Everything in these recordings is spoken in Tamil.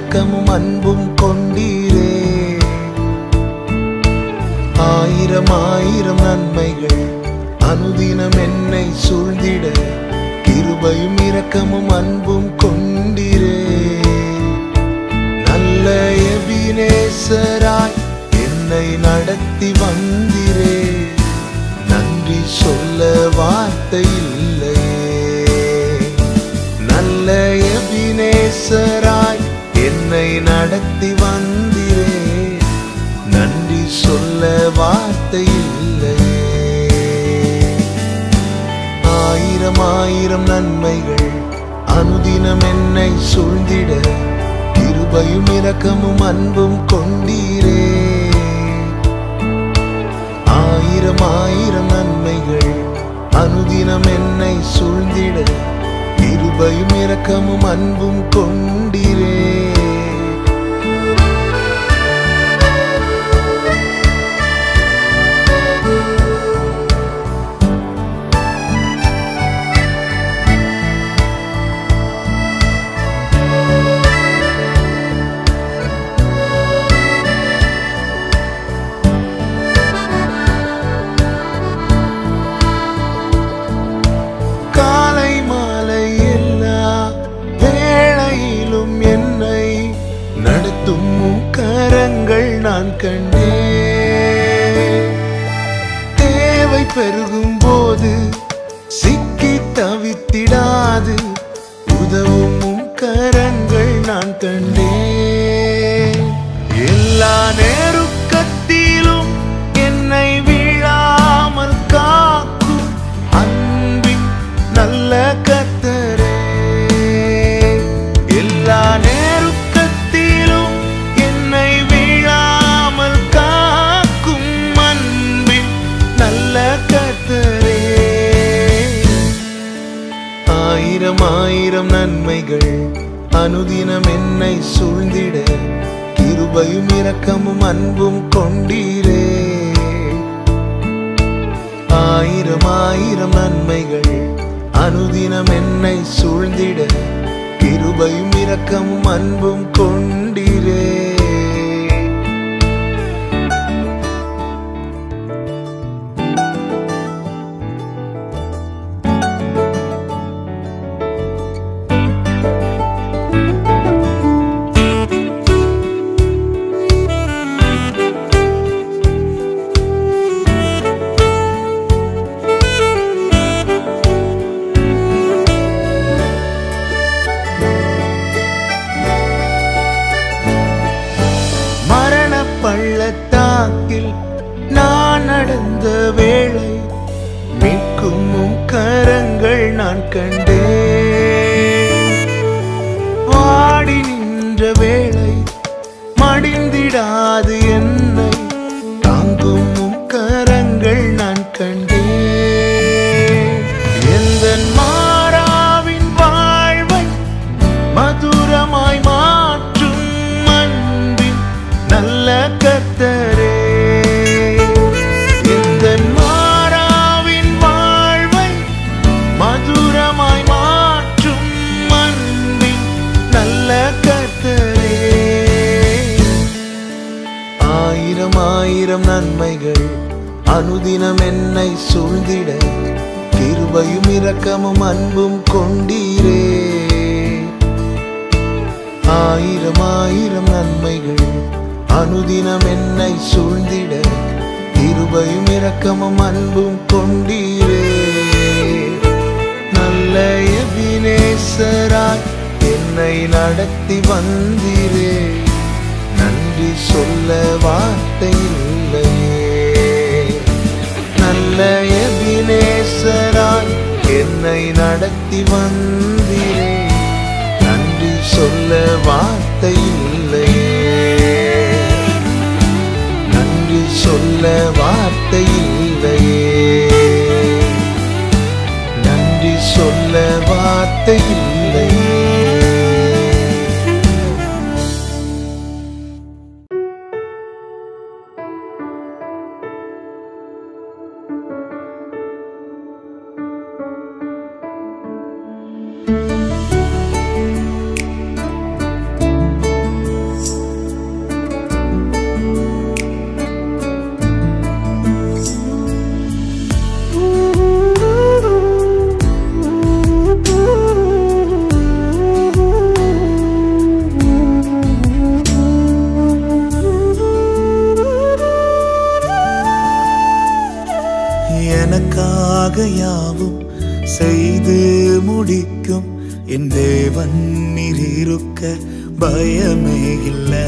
இரக்கமும் அன்பும் கொண்டீரே ஆயிரம் ஆயிரம் நன்மைகள் அனுதினம் என்னை சூழ்ந்திட கிருபையும் இரக்கமும் அன்பும் கொண்டீரே நல்ல எபினேசராய் என்னை நடத்தி வந்திரே நன்றி சொல்ல வார்த்தை இல்லையே நல்ல எபினேசராய் என்னை நடத்தி வந்திரே நன்றி சொல்ல வார்த்தை இல்லையே ஆயிரம் ஆயிரம் நன்மைகள் அனுதினம் என்னை சூழ்ந்திட கிருபையும் இரக்கமும் அன்பும் கொண்டீரே ஆயிரம் ஆயிரம் நன்மைகள் அனுதினம் என்னை சூழ்ந்திட கிருபையும் இரக்கமும் அன்பும் கொண்டீரே காலை மாலை எல்லா வேளையிலும் என்னை நடத்தும் உம் கரங்கள் நான் கண்டேன் தேவை பெருகும் போது சிக்கி தவித்திடாது உதவும் உம் கரங்கள் நான் கண்டேன் எல்லா நேருக்கத்திலும் என்னை வீழாமல் காக்கும் அன்பின் நல்ல கத்தரே எல்லா நேருக்கத்திலும் என்னை வீழாமல் காக்கும் அன்பின் நல்ல கத்தரே ஆயிரம் ஆயிரம் நன்மைகள் அனுதினம் என்னை சூழ்ந்திட கிருபையும் இரக்கமும் அன்பும் கொண்டீரே ஆயிரம் ஆயிரம் நன்மைகள் அனுதினம் என்னை சூழ்ந்திட கிருபையும் இரக்கமும் அன்பும் கொண்டீரே மரண பள்ளத்தாக்கில் நான் நடந்த வேளை மீட்கும் உம் கரங்கள் நான் கண்டேன் வாடி நின்ற வேளை மடிந்திடாது என்னை தாங்கும் உம் கரங்கள் நான் கண்டேன் எந்த மாறாவின் வாழ்வை மதுரமாய் மாற்றும் அன்பின் நல்ல கத்தரே இந்த மாறாவின் வாழ்வை மதுரமாய் மாற்றும் அன்பின் நல்ல கத்தரே ஆயிரம் ஆயிரம் நன்மைகள் அனுதினம் என்னை சூழ்ந்திட கிருபையும் இரக்கமும் அன்பும் கொண்டீரே ஆயிரம் ஆயிரம் நன்மைகள் அனுதினம் என்னை சூழ்ந்திட கிருபையும் இரக்கமும் அன்பும் கொண்டீரே நல்ல எபினேசராய் என்னை நடத்தி வந்தீரே நன்றி சொல்ல வார்த்தை இல்லையே நல்ல எபினேசராய் என்னை நடத்தி வந்தீரே நன்றி சொல்ல வார்த்தை இல்லையே நன்றி சொல்ல வார்த்தை இல்லையே நன்றி சொல்ல வார்த்தை இல்லையே எனக்காக யாவும் செய்து முடிக்கும் என் தேவன் நீர் இருக்க பயமே இல்லை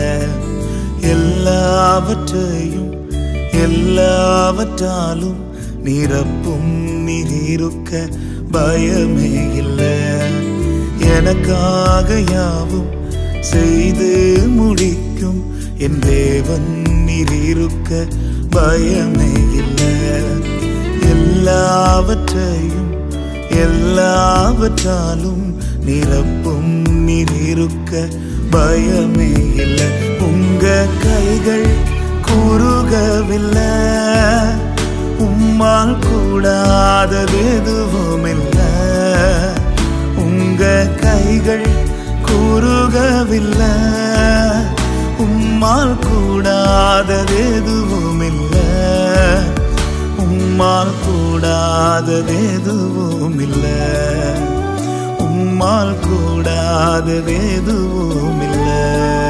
எல்லாவற்றையும் எல்லாவற்றாலும் நிரப்பும் நீர் இருக்க பயமே இல்லை எனக்காக யாவும் செய்து முடிக்கும் என் தேவன் நீர் இருக்க பயமே இல்லை எல்லாவற்றையும் எல்லாவற்றாலும் நிரப்பும் நீர் இருக்க பயமே இல்லை உங்க கைகள் குறுகவில்லை உம்மால் கூடாதது எதுவும் இல்லை உங்க கைகள் குறுகவில்லை உம்மால் கூடாதது எதுவும் இல்லை உம்மால் கூடாதது எதுவும் இல்லை உம்மால் கூடாதது எதுவும் இல்லை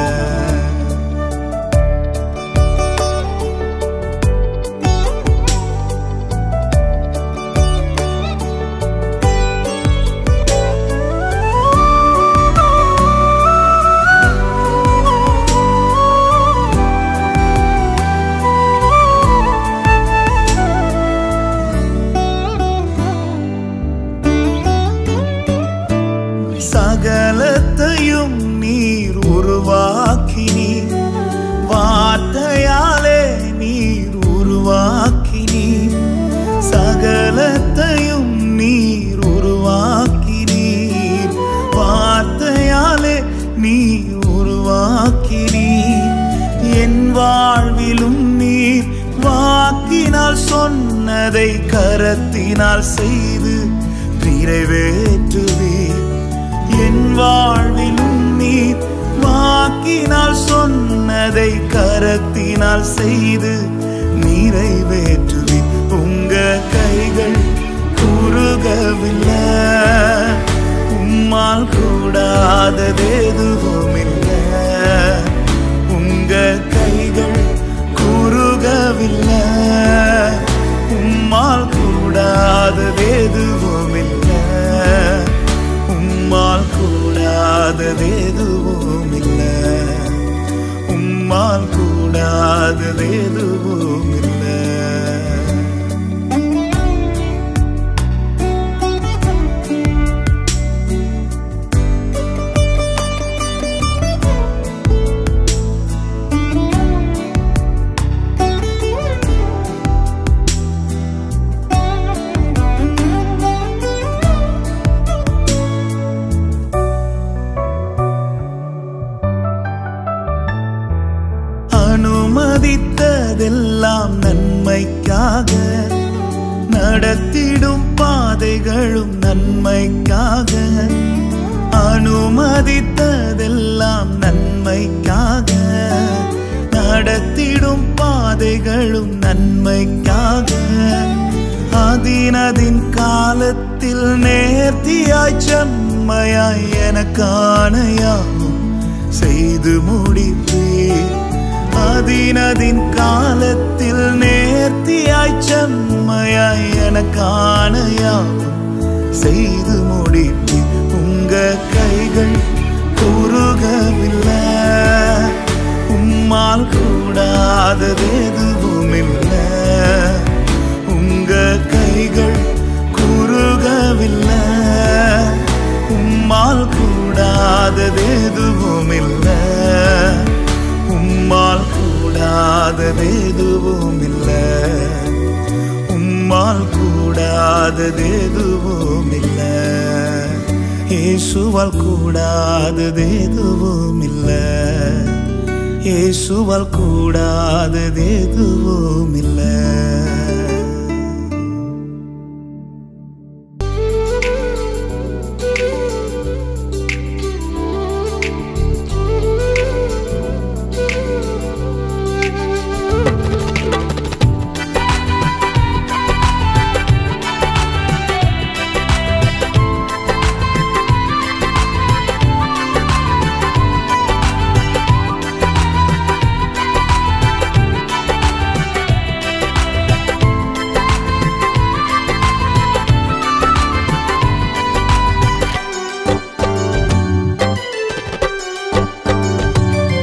சகலத்தையும் நீர் உருவாக்கினீர் வார்த்தையாலே நீர் உருவாக்கினீர் சகலத்தையும் நீர் உருவாக்கினீர் வார்த்தையாலே நீர் உருவாக்கினீர் என் வாழ்விலும் நீர் வாக்கினால் சொன்னதை கரத்தினால் செய்து நிறைவேற்றுவீர் என் வாழ்விலும் நீர் வாக்கினால் சொன்னதை கரத்தினால் செய்து நிறைவேற்றுவி உங்க கைகள் குறுகவில்லை உம்மால் கூடாதது எதுவும் இல்லை உங்க கைகள் குறுகவில்லை உம்மால் கூடாதது எதுவும் இல்லை உம்மால் கூடாதது எதுவும் இல்லை உம்மால் கூடாதது எதுவும் இல்லை அனுமதித்ததெல்லாம் நன்மைக்காக நடத்திடும் பாதைகளும் நன்மைக்காக அனுமதித்ததெல்லாம் நன்மைக்காக நடத்திடும் பாதைகளும் நன்மைக்காக அதினதின் காலத்தில் நேர்த்தியாய் செம்மையாய் எனக்கான யாவும் செய்து முடிப்பீர் அதினதின் காலத்தில் நேர்த்தியாய் செம்மையாய் எனக்கான யாவும் செய்து முடிப்பி உங்க கைகள் குறுகவில்லை உம்மால் கூடாதது எதுவும் இல்லை உங்க கைகள் குறுகவில்லை உம்மால் கூடாதது எதுவும் இல்லை உம்மால் கூடாதது எதுவும் இல்லை உம்மால் கூடாதது எதுவும் இல்லை இயேசுவால் கூடாதது எதுவும் இல்லை இயேசுவால் கூடாதது எதுவும் இல்லை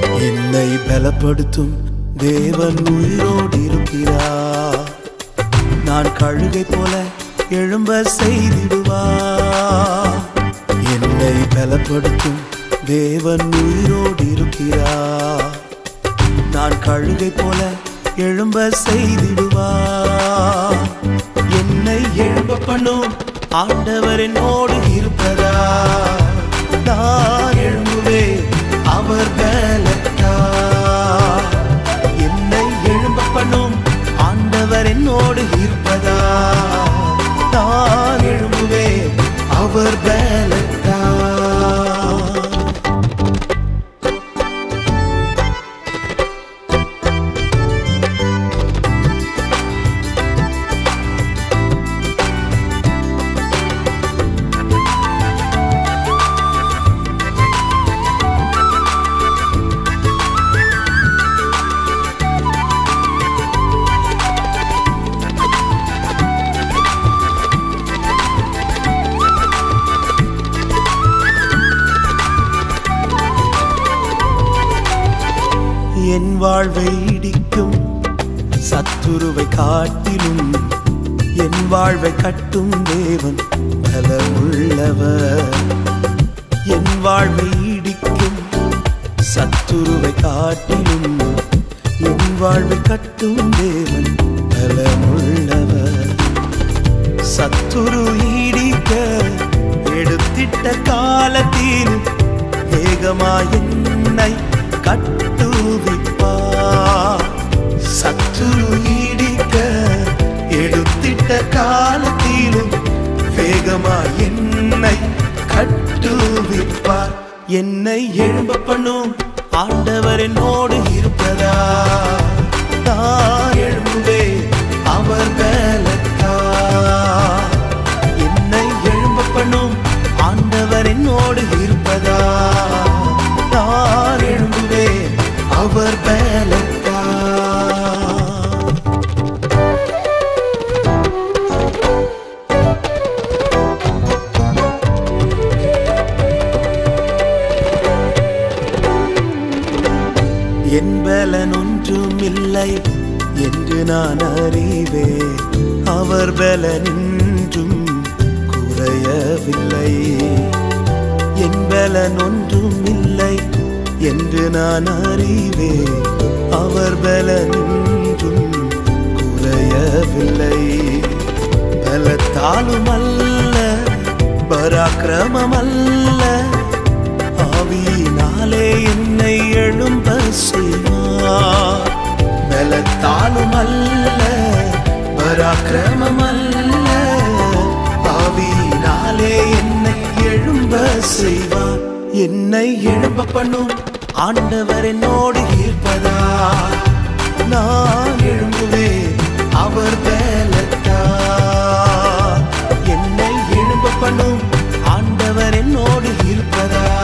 என்னை பலப்படுத்தும் தேவன் உயிரோடு இருக்கிறார் நான் கழுகை போல எழும்ப செய்திடுவார் என்னை பலப்படுத்தும் தேவன் உயிரோடு இருக்கிறார் நான் கழுகை போல எழும்ப செய்திடுவார் என்னை எழும்ப பண்ணும் ஆண்டவர் என்னோடு இருப்பதா நான் எழும்புவேன் அவர் பலத்தா என்னை எழும்ப பண்ணும் ஆண்டவர் என்னோடு இருப்பதா நான் எழும்புவேன் அவர் பலத்தா என் வாழ்வை இடிக்கும் சத்துருவை காட்டிலும் என் வாழ்வை கட்டும் தேவன் பலமுள்ளவர் என் வாழ்வை இடிக்கும் சத்துருவை காட்டிலும் என் வாழ்வை கட்டும் தேவன் பலமுள்ளவர் சத்துரு ஈடிக்க எடுத்திட்ட காலத்தில் வேகமா என்னை கட்டுவிப்பார் சத்துரு ஈடிக்க எடுத்திட்ட காலத்திலும் வேகமா என்னை கட்டுவிப்பார் என்னை எழும்ப பண்ணும் ஆண்டவர் என்னோடு இருப்பதா நான் எழும்புவேன் அவர் பலத்தா என்னை எழும்ப பண்ணும் ஆண்டவர் என்னோடு இருப்பதா நான் எழும்புவேன் அவர் பலத்தா என் பலன் ஒன்றும் இல்லை என்று நான் அறிவேன் அவர் பலன் இன்றும் குறையவில்லை என் பலன் ஒன்றும் இல்லை என்று நான் அறிவேன் அவர் பலன் இன்றும் குறையவில்லை பலத்தாலும் அல்ல பராக்கிரமம் அல்ல ஆவியினாலே என்னை எழும்ப செய்வார் பலத்தாலும் அல்ல பராக்கிரமம் அல்ல ஆவியினாலே என்னை எழும்ப செய்வார் என்னை எழும்ப பண்ணும் ஆண்டவர் என்னோடு இருப்பதா நான் எழும்புவேன் அவர் பலத்தா என்னை எழும்ப பண்ணும் ஆண்டவர் என்னோடு இருப்பதா